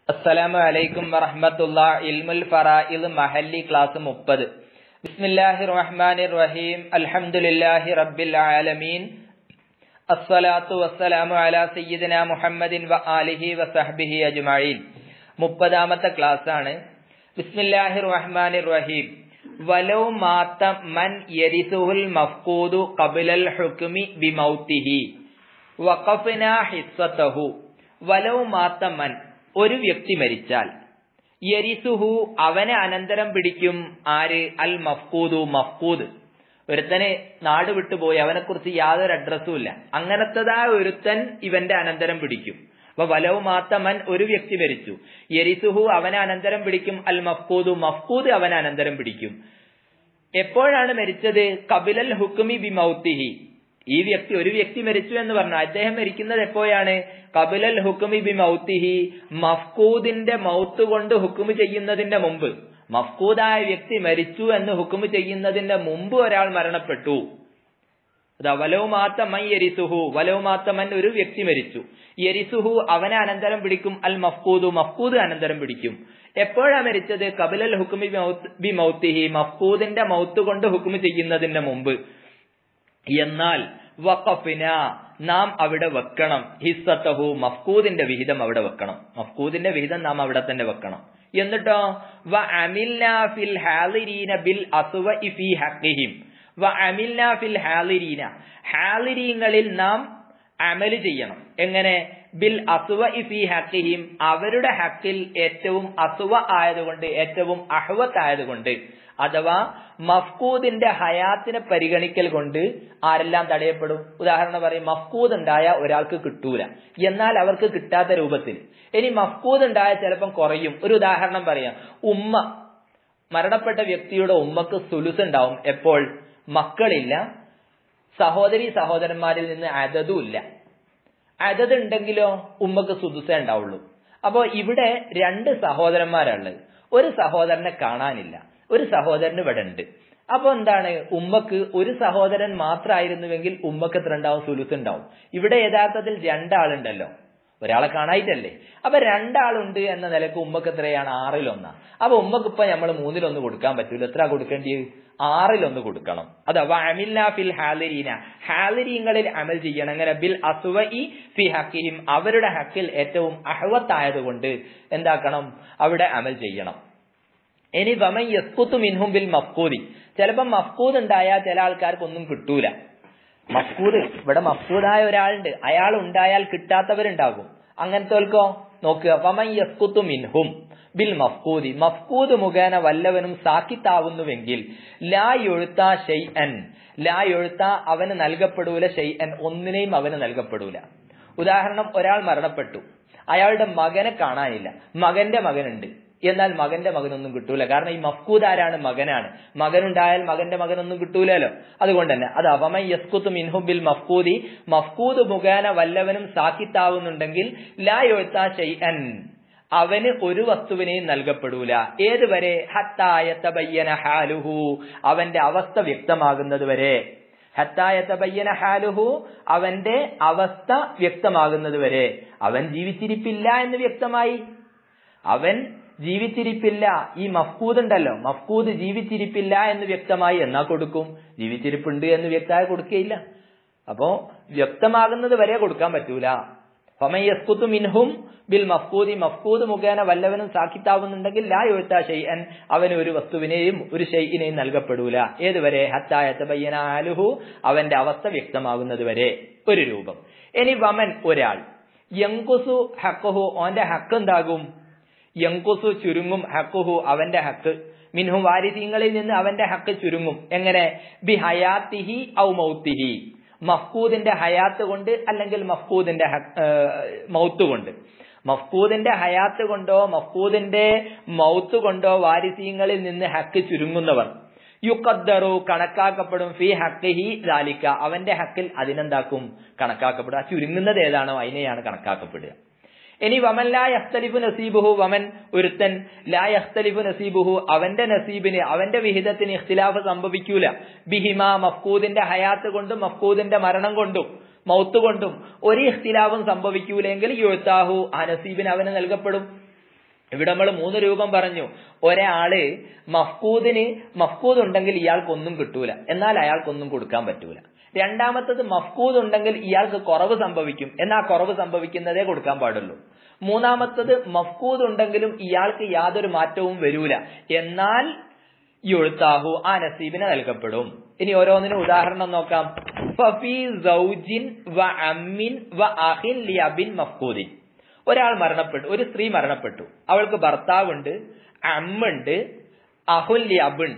അസ്സലാമു അലൈക്കും വറഹ്മത്തുള്ള ഇൽമുൽ ഫറായിദ് മഹല്ലി ക്ലാസ് മുപ്പത് ബിസ്മില്ലാഹിർ റഹ്മാനിർ റഹീം അൽഹംദുലില്ലാഹി റബ്ബിൽ ആലമീൻ അസ്സലാത്തു വസ്സലാമു അലാ സയ്യിദിന മുഹമ്മദിൻ വ ആലിഹി വ സഹ്ബിഹി അജ്മഈൻ മുപ്പതാമത്തെ ക്ലാസ് ആണ് ബിസ്മില്ലാഹിർ റഹ്മാനിർ റഹീം വലൗ മാത്ത മൻ യരിസുഹുൽ മഫ്കൂദു ഖബലൽ ഹുക്മി ബിമൗത്തിഹി വഖഫ്ന ഹിസ്സതഹു വലൗ മാത്ത മൻ ഒരു വ്യക്തി മരിച്ചാൽ യരിസുഹു അവനെ അനന്തരം പിടിക്കും ആര് അൽ മഫ്കൂദു മഫ്കൂദ് ഒരുത്തന് നാട് വിട്ടുപോയി അവനെ കുറിച്ച് യാതൊരു അഡ്രസ്സും ഇല്ല അങ്ങനത്തതായ ഒരുത്തൻ ഇവന്റെ അനന്തരം പിടിക്കും അപ്പൊ വലവ് മാത്തമൻ ഒരു വ്യക്തി മരിച്ചു യരിസുഹു അവനെ അനന്തരം പിടിക്കും അൽ മഫ്കൂദു മഫ്കൂദ് അവനെ അനന്തരം പിടിക്കും എപ്പോഴാണ് മരിച്ചത് കപിലൽ ഹുക്കുമി ബി മൗത്തിഹി ഈ വ്യക്തി ഒരു വ്യക്തി മരിച്ചു എന്ന് പറഞ്ഞു അദ്ദേഹം മരിക്കുന്നത് എപ്പോഴാണ് കപിലൽ ഹുക്കുമി ബി മൗത്തിഹി മഫ്കൂദിന്റെ മൗത്ത് കൊണ്ട് ഹുക്കുമ് ചെയ്യുന്നതിന്റെ മുമ്പ് മഫ്കൂദായ വ്യക്തി മരിച്ചു എന്ന് ഹുക്കുമ് ചെയ്യുന്നതിന്റെ മുമ്പ് ഒരാൾ മരണപ്പെട്ടു അതാ വലവുമാത്തമൻ യരിസുഹു വലവുമാത്തമൻ ഒരു വ്യക്തി മരിച്ചു യരിസുഹു അവനെ അനന്തരം പിടിക്കും അൽ മഫ്കൂദു മഫ്കൂദ് അനന്തരം പിടിക്കും എപ്പോഴാ മരിച്ചത് കപിലൽ ഹുക്കുമി ബി മൗത്തിഹി മഫ്കൂദിന്റെ മൗത്ത് കൊണ്ട് ഹുക്കുമ് ചെയ്യുന്നതിന്റെ മുമ്പ് എന്നാൽ വഖഫിന നാം അവിടെ വെക്കണം ഹിസ്സത്തഹു മഫ്കൂദിന്റെ വിഹിതം അവിടെ വെക്കണം മഫ്കൂദിന്റെ വിഹിതം നാം അവിടെ തന്നെ വെക്കണം എന്നിട്ടോ വ അമിൽന ഫിൽ ഹാലിരീന ബിൽ അസുവ ഫി ഹഖിഹിം വ അമിൽന ഫിൽ ഹാലിരീന ഹാലിരീങ്ങളിൽ നാം അമല് ചെയ്യണം എങ്ങനെ ബിൽ അസുവ ഫി ഹഖിഹിം അവരുടെ ഹക്കിൽ ഏറ്റവും അസുവ ആയതുകൊണ്ട് ഏറ്റവും അഹ്വത്ത് ആയതുകൊണ്ട് അഥവാ മഫ്കൂദിന്റെ ഹയാത്തിനെ പരിഗണിക്കൽ കൊണ്ട് ആരെല്ലാം തടയപ്പെടും ഉദാഹരണം പറയും മഫ്കൂദ് ഉണ്ടായ ഒരാൾക്ക് കിട്ടൂല എന്നാൽ അവർക്ക് കിട്ടാത്ത രൂപത്തിൽ ഇനി മഫ്കൂദ് ഉണ്ടായ ചിലപ്പം കുറയും ഒരു ഉദാഹരണം പറയാം ഉമ്മ മരണപ്പെട്ട വ്യക്തിയുടെ ഉമ്മക്ക് സുലുസ് ഉണ്ടാവും എപ്പോൾ മക്കളില്ല സഹോദരി സഹോദരന്മാരിൽ നിന്ന് അതതും ഇല്ല അതത് ഉണ്ടെങ്കിലോ ഉമ്മക്ക് സുദുസ ഉണ്ടാവുള്ളൂ അപ്പോ ഇവിടെ രണ്ട് സഹോദരന്മാരുള്ളത് ഒരു സഹോദരനെ കാണാനില്ല ഒരു സഹോദരൻ ഇവിടെ ഉണ്ട് അപ്പൊ എന്താണ് ഉമ്മക്ക് ഒരു സഹോദരൻ മാത്രമായിരുന്നുവെങ്കിൽ ഉമ്മക്ക് എത്ര ഉണ്ടാവും സുലുസ് ഉണ്ടാവും ഇവിടെ യഥാർത്ഥത്തിൽ രണ്ടാളുണ്ടല്ലോ ഒരാളെ കാണായിട്ടല്ലേ അപ്പൊ രണ്ടാളുണ്ട് എന്ന നിലക്ക് ഉമ്മക്ക് എത്രയാണ് ആറിലൊന്നാ അപ്പൊ ഉമ്മക്ക് ഇപ്പൊ നമ്മൾ മൂന്നിലൊന്ന് കൊടുക്കാൻ പറ്റൂല എത്ര കൊടുക്കേണ്ടത് ആറിലൊന്ന് കൊടുക്കണം അഥവാ അമില്ല ഫിൽ ഹാലിരീന ഹാലിരീങ്ങളിൽ അമൽ ചെയ്യണം അങ്ങനെ ബിൽ അസുവഇ ഫി ഹക്കിഹിം അവരുടെ ഹക്കിൽ ഏറ്റവും അഹവത്തായതുകൊണ്ട് എന്താക്കണം അവിടെ അമൽ ചെയ്യണം ഇനി വമൻ യസ്കുത്തു മിൻഹും ബിൽ മഫ്കൂദി ചിലപ്പോൾ മഫ്കൂദ് ഉണ്ടായാൽ ചില ആൾക്കാർക്ക് ഒന്നും കിട്ടൂല മഫ്കൂദ് ഇവിടെ മഫ്കൂദായ ഒരാളുണ്ട് അയാൾ ഉണ്ടായാൽ കിട്ടാത്തവരുണ്ടാകും അങ്ങനത്തോൽക്കോ നോക്കുക വമൻ യസ്കുത്തു മിൻഹും ബിൽ മഫ്കൂദി മഫ്കൂദ് മുഖേന വല്ലവനും സാക്കിത്താവുന്നുവെങ്കിൽ ലാ എഴുത്ത ഷെയ് അൻ ലാ എഴുത്ത അവന് നൽകപ്പെടൂല ഷെയ് അൻ ഒന്നിനെയും അവന് നൽകപ്പെടൂല ഉദാഹരണം ഒരാൾ മരണപ്പെട്ടു അയാളുടെ മകനെ കാണാനില്ല മകന്റെ മകനുണ്ട് എന്നാൽ മകന്റെ മകനൊന്നും കിട്ടൂല കാരണം ഈ മഫ്കൂദ് ആരാണ് മകനാണ് മകനുണ്ടായാൽ മകന്റെ മകനൊന്നും കിട്ടൂലല്ലോ അതുകൊണ്ട് തന്നെ അത് അവമ യസ്കുത്ത് മിൻഹുബിൽ മഫ്കൂദി മഫ്കൂദ് മുഖേന വല്ലവനും സാക്കിത്താവുന്നുണ്ടെങ്കിൽ ലാ യൊഴുത്താ ഷെയ്അൻ അവന് ഒരു വസ്തുവിനെയും നൽകപ്പെടൂല ഏതുവരെ ഹത്തായത്തബയ്യന ഹാലുഹു അവന്റെ അവസ്ഥ വ്യക്തമാകുന്നത് വരെ ഹത്തായത്തബയ്യന ഹാലുഹു അവന്റെ അവസ്ഥ വ്യക്തമാകുന്നത് വരെ അവൻ ജീവിച്ചിരിപ്പില്ല എന്ന് വ്യക്തമായി അവൻ ജീവിച്ചിരിപ്പില്ല ഈ മഫ്കൂദ് ഉണ്ടല്ലോ മഫ്കൂദ് ജീവിച്ചിരിപ്പില്ല എന്ന് വ്യക്തമായി എന്നാ കൊടുക്കും ജീവിച്ചിരിപ്പുണ്ട് എന്ന് വ്യക്തമായി കൊടുക്കുകയില്ല അപ്പോ വ്യക്തമാകുന്നത് വരെ കൊടുക്കാൻ പറ്റൂല ഫമയസ്കുത്തു മിൻഹും ബിൽ മഫ്കൂദി മഫ്കൂദ് മുഖേന വല്ലവനും സാക്കിത്താവുന്നുണ്ടെങ്കിൽ ലാ എഴുത്താ ഷെയ്അൻ അവന് ഒരു വസ്തുവിനെയും ഒരു ഷെയ്യിനെയും നൽകപ്പെടൂല ഏതുവരെ ഹത്തായത്തബയ്യനാലുഹു അവന്റെ അവസ്ഥ വ്യക്തമാകുന്നത് വരെ ഒരു രൂപം ഇനി വമൻ ഒരാൾ യങ്കുസു ഹക്കുഹു ഓന്റെ ഹക്ക് എന്താകും യങ്കുസു ചുരുങ്ങും ഹക്കുഹു അവന്റെ ഹക്ക് മിൻഹു വാരിസീങ്ങളിൽ നിന്ന് അവന്റെ ഹക്ക് ചുരുങ്ങും എങ്ങനെ ബി ഹയാത്തിഹി ഔ മൗത്തിഹി മഫ്കൂദിന്റെ ഹയാത്ത് കൊണ്ട് അല്ലെങ്കിൽ മഫ്കൂദിന്റെ മൗത്ത് കൊണ്ട് മഫ്കൂദിന്റെ ഹയാത്ത് കൊണ്ടോ മഫ്കൂദിന്റെ മൗത്ത് കൊണ്ടോ വാരിസീങ്ങളിൽ നിന്ന് ഹക്ക് ചുരുങ്ങുന്നവർ യുക്കദ്ദറു കണക്കാക്കപ്പെടും ഫി ഹക്കിഹി ദാലിക്ക അവന്റെ ഹക്കിൽ അതിനെന്താക്കും കണക്കാക്കപ്പെടും ആ ചുരുങ്ങുന്നത് ഏതാണോ അതിനെയാണ് കണക്കാക്കപ്പെടുക ഇനി വമൻ ലാ യഖ്തലിഫു നസീബുഹു വമൻ ഒരുത്തൻ ലാ യഖ്തലിഫു നസീബുഹു അവന്റെ നസീബിന് അവന്റെ വിഹിതത്തിന് ഇഖ്തിലാഫ് സംഭവിക്കൂല ബിഹിമ മഫ്കൂദിന്റെ ഹയാത്ത് കൊണ്ടും മഫ്കൂദിന്റെ മരണം കൊണ്ടും മൗത്ത് കൊണ്ടും ഒരു ഇഖ്തിലാഫും സംഭവിക്കൂലെങ്കിൽ യുഴ്ത്താഹു ആ നസീബിന് അവന് നൽകപ്പെടും ഇവിടെ നമ്മൾ മൂന്ന് രൂപം പറഞ്ഞു ഒരാള് മഫ്കൂദിന് മഫ്കൂദ് ഉണ്ടെങ്കിൽ ഇയാൾക്കൊന്നും കിട്ടൂല എന്നാൽ അയാൾക്കൊന്നും കൊടുക്കാൻ പറ്റൂല രണ്ടാമത്തത് മഫ്കൂദ് ഉണ്ടെങ്കിൽ ഇയാൾക്ക് കുറവ് സംഭവിക്കും എന്നാൽ കുറവ് സംഭവിക്കുന്നതേ കൊടുക്കാൻ പാടുള്ളൂ മൂന്നാമത്തത് മഫ്കൂദ് ഉണ്ടെങ്കിലും ഇയാൾക്ക് യാതൊരു മാറ്റവും വരൂല എന്നാൽ യുഴ്ത്താഹു ആ നസീബിന് നൽകപ്പെടും ഇനി ഓരോന്നിനും ഉദാഹരണം നോക്കാം ഫഫി സൗജിൻ വ അമ്മിൻ വ അഹിൻ ലി അബിൻ മഫ്കൂദിൻ ഒരാൾ മരണപ്പെട്ടു ഒരു സ്ത്രീ മരണപ്പെട്ടു അവൾക്ക് ഭർത്താവുണ്ട് അമ്മുണ്ട് അഹുൽ ലി അബുണ്ട്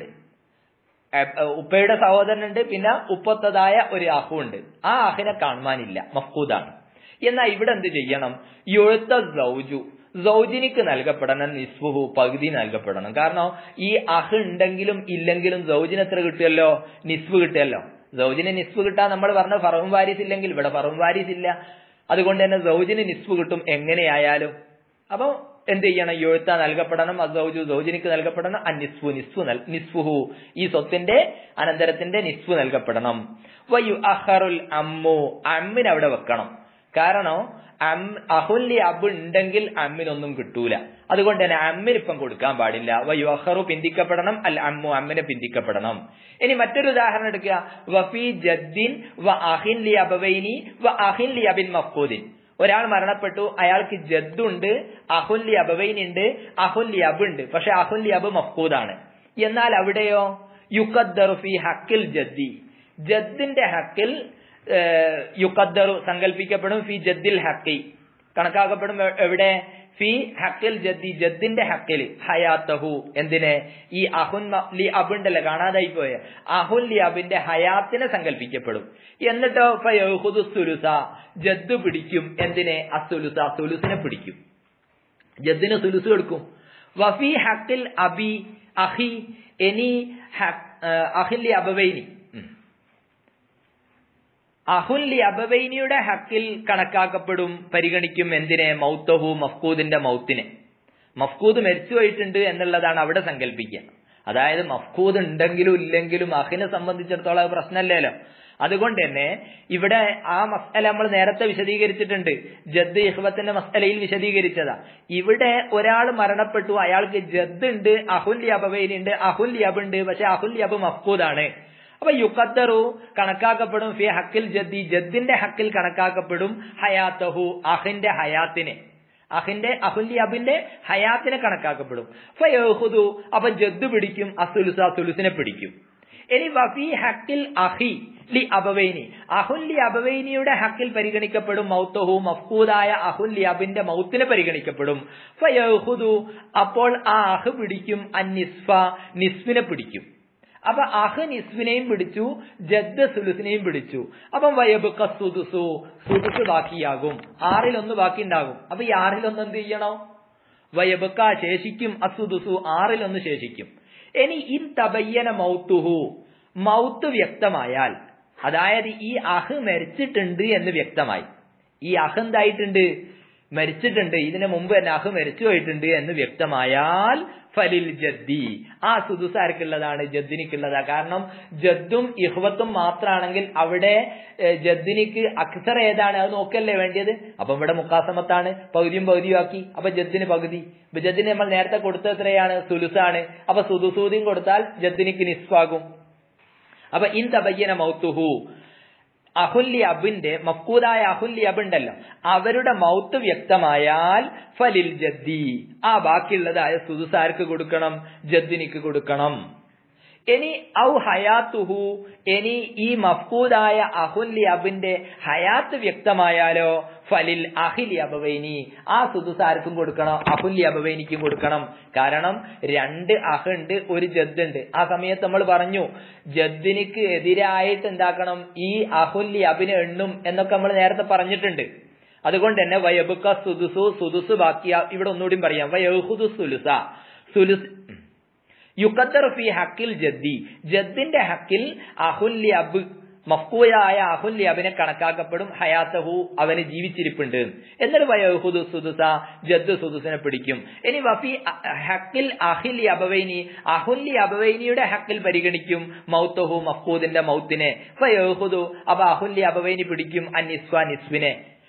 ഉപ്പയുടെ സഹോദരനുണ്ട് പിന്നെ ഉപ്പത്തതായ ഒരു അഹുണ്ട് ആ അഹിനെ കാണുവാനില്ല മഫ്കൂദാണ് എന്നാൽ ഇവിടെ എന്ത് ചെയ്യണം യുഴുത്ത സൗജു സൗജിനിക്ക് നൽകപ്പെടണം നിസ്ഫുഹു പകുതി നൽകപ്പെടണം കാരണം ഈ അഹ് ഉണ്ടെങ്കിലും ഇല്ലെങ്കിലും സൗജിന് എത്ര കിട്ടുമല്ലോ നിസ്ഫ് കിട്ടുമല്ലോ സൗജിന് നിസ്ഫ് കിട്ടാൻ നമ്മൾ പറഞ്ഞ ഫറവും വാരിസ് ഇല്ലെങ്കിൽ ഇവിടെ ഫറവും വാരിസ് ഇല്ല അതുകൊണ്ട് തന്നെ സൗജിന് നിസ്ഫ് കിട്ടും എങ്ങനെയായാലും അപ്പൊ എന്ത് ചെയ്യണം യൊഴുത്ത നൽകപ്പെടണം അസൗജു സൗജിനിക്ക് നൽകപ്പെടണം അനിസ്ഫു നിസ്ഫു നിസ്ഫുഹു ഈ സ്വത്തിന്റെ അനന്തരത്തിന്റെ നിസ്ഫു നൽകപ്പെടണം വയു അഹറുൽ അമ്മു അമ്മിന് അവിടെ വെക്കണം കാരണം അഹുല്ലി അബ് ഉണ്ടെങ്കിൽ അമ്മിനൊന്നും കിട്ടൂല അതുകൊണ്ട് തന്നെ അമ്മിന് ഇപ്പം കൊടുക്കാൻ പാടില്ല വയു അഹറു പിന്തിക്കപ്പെടണം അൽ അമ്മു അമ്മിനെ പിന്തിക്കപ്പെടണം ഇനി മറ്റൊരു ഉദാഹരണം എടുക്കുക വഫി ജദ്ദിൻ വ അഹിൻ ലി അബവൈനി വ അഹിൻ ലി അബിൻ മഫ്കൂദിൻ ഒരാൾ മരണപ്പെട്ടു അയാൾക്ക് ജദ്ദുണ്ട് അഹുല്ലി അബവൈൻ ഉണ്ട് അഹുല്ലി അബ് ഉണ്ട് പക്ഷെ അഹുല്ലി അബ് മഫ്കൂദാണ് എന്നാൽ അവിടെയോ യുക്കദ്ദറു ഫി ഹക്കിൽ ജദ്ദി ജദ്ദിന്റെ ഹക്കിൽ യുക്കദ്ദറു സങ്കല്പിക്കപ്പെടും ഫി ജദ്ദിൽ ഹക്കി കണക്കാക്കപ്പെടും എവിടെ ഫി ഹക്കിൽ ജദ്ദി ജദ്ദിന്റെ ഹക്കിൽ ഹയാത്തഹു എന്തിന് ഈ അഹുൻ ലി അബുണ്ടല്ലേ കാണാതായി പോയ അഹുൻ ലി അബിന്റെ ഹയാത്തിനെ സങ്കല്പിക്കപ്പെടും എന്നിട്ടോ ഫയഹുദു സുലുസ ജദ്ദ് പിടിക്കും എന്തിനെ അസുലുസ സുലുസിനെ പിടിക്കും ജദ്ദിന് സുലുസ് എടുക്കും വഫി ഹക്കിൽ അബി അഹി എനി അഹിലി അബവൈനി അഹുല്ലി അബവൈനിയുടെ ഹക്കിൽ കണക്കാക്കപ്പെടും പരിഗണിക്കും എന്തിനെ മൗത്തഹു മഫ്കൂദിന്റെ മൗത്തിനെ മഫ്കൂദ് മരിച്ചു പോയിട്ടുണ്ട് എന്നുള്ളതാണ് അവിടെ സങ്കല്പിക്കുക അതായത് മഫ്കൂദ് ഉണ്ടെങ്കിലും ഇല്ലെങ്കിലും അഹിനെ സംബന്ധിച്ചിടത്തോളം അത് പ്രശ്നമല്ലല്ലോ അതുകൊണ്ട് തന്നെ ഇവിടെ ആ മസ്അല നമ്മൾ നേരത്തെ വിശദീകരിച്ചിട്ടുണ്ട് ജദ് ഇഹ്വത്തിന്റെ മസ്അലയിൽ വിശദീകരിച്ചതാ ഇവിടെ ഒരാൾ മരണപ്പെട്ടു അയാൾക്ക് ജദ് ഉണ്ട് അഹുൽ അബവൈൻ ഉണ്ട് അഹുൽ യബ് ഉണ്ട് പക്ഷെ അഹുൽ യബ് മഫ്കൂദാണ് അപ്പൊ യുക്കത്തറു കണക്കാക്കപ്പെടും ഫി ഹക്കിൽ ജദ്ദി ജദ്ദിന്റെ ഹക്കിൽ കണക്കാക്കപ്പെടും ഹയാത്തഹു അഹിന്റെ ഹയാത്തിനെ അഹിന്റെ അഹുല്ലി അബിന്റെ ഹയാത്തിനെ കണക്കാക്കപ്പെടും ഫയഹുദു അപ്പൊ ജദ്ദ് പിടിക്കും അസുലുസ സുലുസിനെ പിടിക്കും ഇനി വഫി ഹക്കിൽ അഹി ലി അബവൈനി അഹുല്ലി അബവൈനിയുടെ ഹക്കിൽ പരിഗണിക്കപ്പെടും മൗത്തഹു മഫ്കൂദായ അഹുല്ലി അബിന്റെ മൗത്തിനെ പരിഗണിക്കപ്പെടും ഫയഹുദു അപ്പോൾ ആ അഹ് പിടിക്കും അൻ നിസ്ഫ നിസ്ഫിനെ പിടിക്കും അപ്പൊ അഹ് നിസ്വിനെയും പിടിച്ചു ജദ്ദ് സുലുസിനെയും പിടിച്ചു അപ്പം വയബുക്ക സുദുസു സുദുസ് ബാക്കിയാകും ആറിലൊന്ന് ബാക്കി ഉണ്ടാകും അപ്പൊ ഈ ആറിലൊന്ന് എന്ത് ചെയ്യണോ വയബുക്ക ശേഷിക്കും അസുദുസു ആറിലൊന്ന് ശേഷിക്കും ഇനി ഇൻ തബയ്യന മൗത്തുഹു മൗത്ത് വ്യക്തമായാൽ അതായത് ഈ അഹ് മരിച്ചിട്ടുണ്ട് എന്ന് വ്യക്തമായി ഈ അഹ് എന്തായിട്ടുണ്ട് മരിച്ചിട്ടുണ്ട് ഇതിനു മുമ്പ് തന്നെ അഹ് മരിച്ചു പോയിട്ടുണ്ട് എന്ന് വ്യക്തമായാൽ ഫലിൽ ജദ്ദി ആ സുദുസ് ആർക്കുള്ളതാണ് ജദ്ദിനിക്കുള്ളതാ കാരണം ജദ്ദും ഇഹ്വത്തും മാത്രമാണെങ്കിൽ അവിടെ ജദ്ദിനിക്ക് അക്സർ ഏതാണ് അത് നോക്കല്ലേ വേണ്ടിയത് അപ്പൊ ഇവിടെ മുക്കാസമത്താണ് പകുതിയും പകുതിയും ആക്കി അപ്പൊ ജദ്ദിന് പകുതി ഇപ്പൊ ജദ്ദിന് നമ്മൾ നേരത്തെ കൊടുത്തത് എത്രയാണ് സുലുസാണ് അപ്പൊ സുദുസൂദിയും കൊടുത്താൽ ജദ്ദിനിക്ക് നിസ്വാകും അപ്പൊ ഇൻ തബയ്യന മൗത്തുഹു അഹുല്ലി അബിന്റെ മഫ്കൂദായ അഹുല്ലി അബുണ്ടല്ലോ അവരുടെ മൗത്ത് വ്യക്തമായാൽ ഫലിൽ ജദ്ദി ആ ബാക്കിയുള്ളതായ സുദുസാർക്ക് കൊടുക്കണം ജദ്ദിനിക്ക് കൊടുക്കണം ഇനി ഔ ഹയാത്തുഹു ഇനി ഈ മഫ്കൂദായ അഹുല്ലി അബിന്റെ ഹയാത്ത് വ്യക്തമായാലോ ഫലിൽ അഹിലി അബവൈനി ആ സുദുസാർക്കും കൊടുക്കണം അഹുല്ലി അബവൈനിക്കും കൊടുക്കണം കാരണം രണ്ട് അഹുണ്ട് ഒരു ജദ്ദുണ്ട് ആ സമയത്ത് നമ്മൾ പറഞ്ഞു ജദ്ദിനിക്ക് എതിരായിട്ട് എന്താക്കണം ഈ അഹുല്ലി അബിന് എണ്ണും എന്നൊക്കെ നമ്മൾ നേരത്തെ പറഞ്ഞിട്ടുണ്ട് അതുകൊണ്ട് തന്നെ വയബുക്ക സുദുസു സുദുസു ബാക്കിയ ഇവിടെ ഒന്നുകൂടി പറയാം വയഹുദു സുലുസ സുലുസ് യുക്കത്തർ ഫി ഹക്കിൽ ജദ്ദി ജദ്ദിന്റെ ഹക്കിൽ അഹുല്ലി അബ് മഫ്കൂയായ അഹുല്ലി അബിനെ കണക്കാക്കപ്പെടും ഹയാത്തഹു അവന് ജീവിച്ചിരിപ്പുണ്ട് എന്നിട്ട് വയഹുദു സുദുസ ജദ്ദ് സുദുസിനെ പിടിക്കും ഇനി വഫി ഹക്കിൽ അഹിലി അബവൈനി അഹുല്ലി അബവൈനിയുടെ ഹക്കിൽ പരിഗണിക്കും മൗത്തഹു മഫ്കൂദിന്റെ മൗത്തിനെ വയഹുദു അപ്പൊ അഹുല്ലി അബവൈനി പിടിക്കും അനിസ്വ നിസ്വിനെ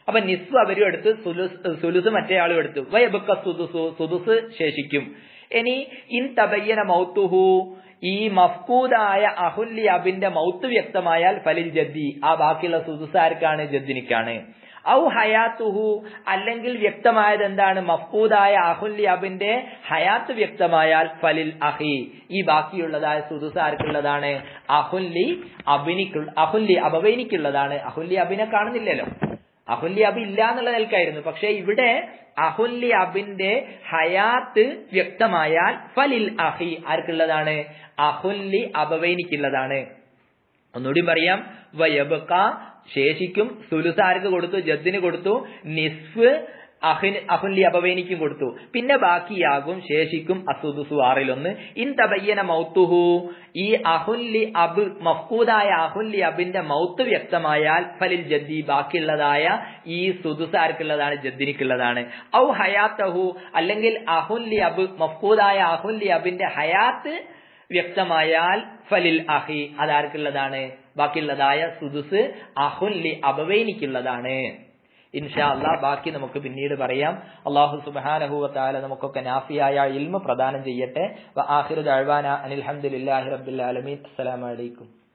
അപ്പൊ നിസ്ഫ് അവരും എടുത്ത് സുലുസ് സുലുസ് മറ്റേ ആളും എടുത്തു വയബക്ക സുദുസു സുദുസ് ശേഷിക്കും ഇനി ഇൻ തബയ്യന മൗത്തുഹു ഈ മഫ്കൂദായ അഹുല്ലി അബിന്റെ മൗത്ത് വ്യക്തമായാൽ ഫലിൽ ജദ്ദി ആ ബാക്കിയുള്ള സുദുസ് ആർക്കാണ് ജദ്ദിനിക്കാണ് ഔ ഹയാത്തുഹു അല്ലെങ്കിൽ വ്യക്തമായത് എന്താണ് മഫ്കൂദായ അഹുല്ലി അബിന്റെ ഹയാത്ത് വ്യക്തമായാൽ ഫലിൽ അഹി ഈ ബാക്കിയുള്ളതായ സുദുസ് ആർക്കുള്ളതാണ് അഹുല്ലി അബിനിക്കുള്ള അഹുല്ലി അബവൈനിക്കുള്ളതാണ് അഹുല്ലി അബിനെ കാണുന്നില്ലല്ലോ അഹുല്ലി അബ് ഇല്ല എന്നുള്ള നിലക്കായിരുന്നു പക്ഷെ ഇവിടെ അഹുല്ലി അബിന്റെ ഹയാത്ത് വ്യക്തമായാൽ ഫലിൽ അഹി ആർക്കുള്ളതാണ് അഹുല്ലി അബവൈനിക്കുള്ളതാണ് ഒന്നുകൂടി പറയാം വയബക്ക ശേഷിക്കും സുലുസ് ആർക്ക് കൊടുത്തു ജദ്ദിന് കൊടുത്തു നിസ്ഫ് അഹിന് അഹുല്ലി അപവേനിക്കും കൊടുത്തു പിന്നെ ബാക്കിയാകും ശേഷിക്കും അസുദുസു ആറിലൊന്ന് ഇൻ തബയ്യന മൗത്തുഹു ഈ അഹുല്ലി അബ് മഫ്കൂദായ അഹുല്ലി അബിന്റെ മൗത്ത് വ്യക്തമായാൽ ഫലിൽ ജദ്ദി ബാക്കിയുള്ളതായ ഈ സുദുസ് ആർക്കുള്ളതാണ് ജദ്ദിനിക്കുള്ളതാണ് ഔ ഹയാത്തഹു അല്ലെങ്കിൽ അഹുല്ലി അബ് മഫ്കൂദായ അഹുല്ലി അബിന്റെ ഹയാത്ത് വ്യക്തമായാൽ ഫലിൽ അഹി അതാർക്കുള്ളതാണ് ബാക്കിയുള്ളതായ സുദുസ് അഹുല്ലി അബവൈനിക്കുള്ളതാണ് ഇൻഷാ അല്ലാ ബാക്കി നമുക്ക് പിന്നീട് പറയാം അള്ളാഹു സുബാനഹുവത്താല നമുക്കൊക്കെ നാഫിയായ ഇൽമ പ്രദാനം ചെയ്യട്ടെ ആഹിറു ദഅ്വാന അനിൽ ഹംദുലില്ലാഹി റബ്ബിൽ ആലമീൻ അസ്സലാമു അലൈക്കും